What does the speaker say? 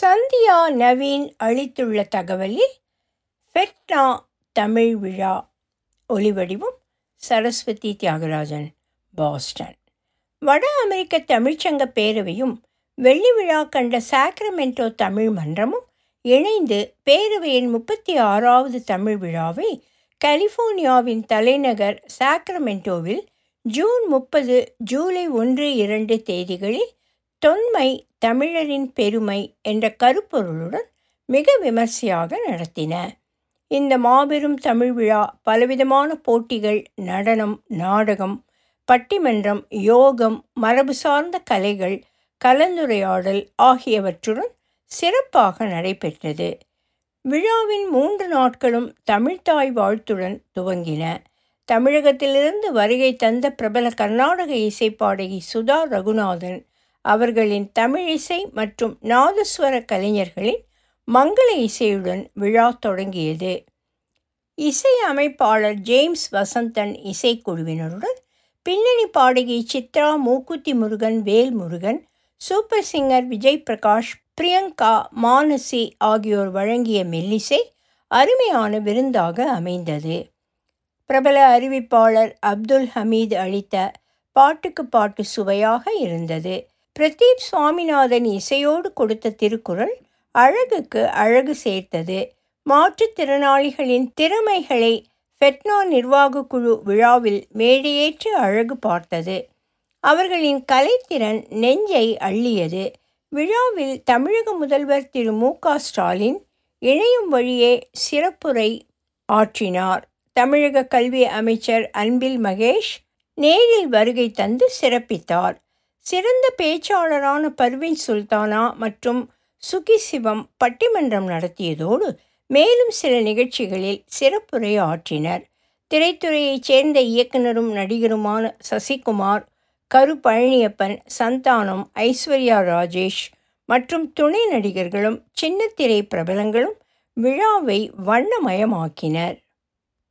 சந்தியா நவீன் அளித்துள்ள தகவலில் ஃபெட்னா தமிழ் விழா ஒலிவடிவம் சரஸ்வதி தியாகராஜன் பாஸ்டன் வட அமெரிக்க தமிழ்ச்சங்க பேரவையும் வெள்ளி விழா கண்ட சாக்ரமெண்டோ தமிழ் மன்றமும் இணைந்து பேரவையின் முப்பத்தி ஆறாவது தமிழ் விழாவை கலிஃபோர்னியாவின் தலைநகர் சாக்ரமெண்டோவில் ஜூன் முப்பது ஜூலை ஒன்று இரண்டு தேதிகளில் தொன்மை தமிழரின் பெருமை என்ற கருப்பொருளுடன் மிக விமர்சையாக நடத்தின இந்த மாபெரும் தமிழ் விழா பலவிதமான போட்டிகள் நடனம் நாடகம் பட்டிமன்றம் யோகம் மரபு சார்ந்த கலைகள் கலந்துரையாடல் ஆகியவற்றுடன் சிறப்பாக நடைபெற்றது விழாவின் மூன்று நாட்களும் தமிழ்த்தாய் வாழ்த்துடன் துவங்கின தமிழகத்திலிருந்து வருகை தந்த பிரபல கர்நாடக இசைப்பாடகி சுதா ரகுநாதன் அவர்களின் தமிழிசை மற்றும் நாதஸ்வர கலைஞர்களின் மங்கள இசையுடன் விழா தொடங்கியது இசை அமைப்பாளர் ஜேம்ஸ் வசந்தன் இசைக்குழுவினருடன் பின்னணி பாடகி சித்ரா மூக்குத்தி முருகன் வேல் முருகன் சூப்பர் சிங்கர் விஜய் பிரகாஷ் பிரியங்கா மானசி ஆகியோர் வழங்கிய மெல்லிசை அருமையான விருந்தாக அமைந்தது பிரபல அறிவிப்பாளர் அப்துல் ஹமீது அளித்த பாட்டுக்கு பாட்டு சுவையாக இருந்தது பிரதீப் சுவாமிநாதன் இசையோடு கொடுத்த திருக்குறள் அழகுக்கு அழகு சேர்த்தது மாற்றுத்திறனாளிகளின் திறமைகளை ஃபெட்னா நிர்வாக குழு விழாவில் மேடையேற்று அழகு பார்த்தது அவர்களின் கலைத்திறன் நெஞ்சை அள்ளியது விழாவில் தமிழக முதல்வர் திரு மு க ஸ்டாலின் இணையும் வழியே சிறப்புரை ஆற்றினார் தமிழக கல்வி அமைச்சர் அன்பில் மகேஷ் நேரில் வருகை தந்து சிறப்பித்தார் சிறந்த பேச்சாளரான பர்வீன் சுல்தானா மற்றும் சுகி சிவம் பட்டிமன்றம் நடத்தியதோடு மேலும் சில நிகழ்ச்சிகளில் சிறப்புரை ஆற்றினர் திரைத்துறையைச் சேர்ந்த இயக்குனரும் நடிகருமான சசிகுமார் கரு பழனியப்பன் சந்தானம் ஐஸ்வர்யா ராஜேஷ் மற்றும் துணை நடிகர்களும் சின்னத்திரை பிரபலங்களும் விழாவை வண்ணமயமாக்கினர்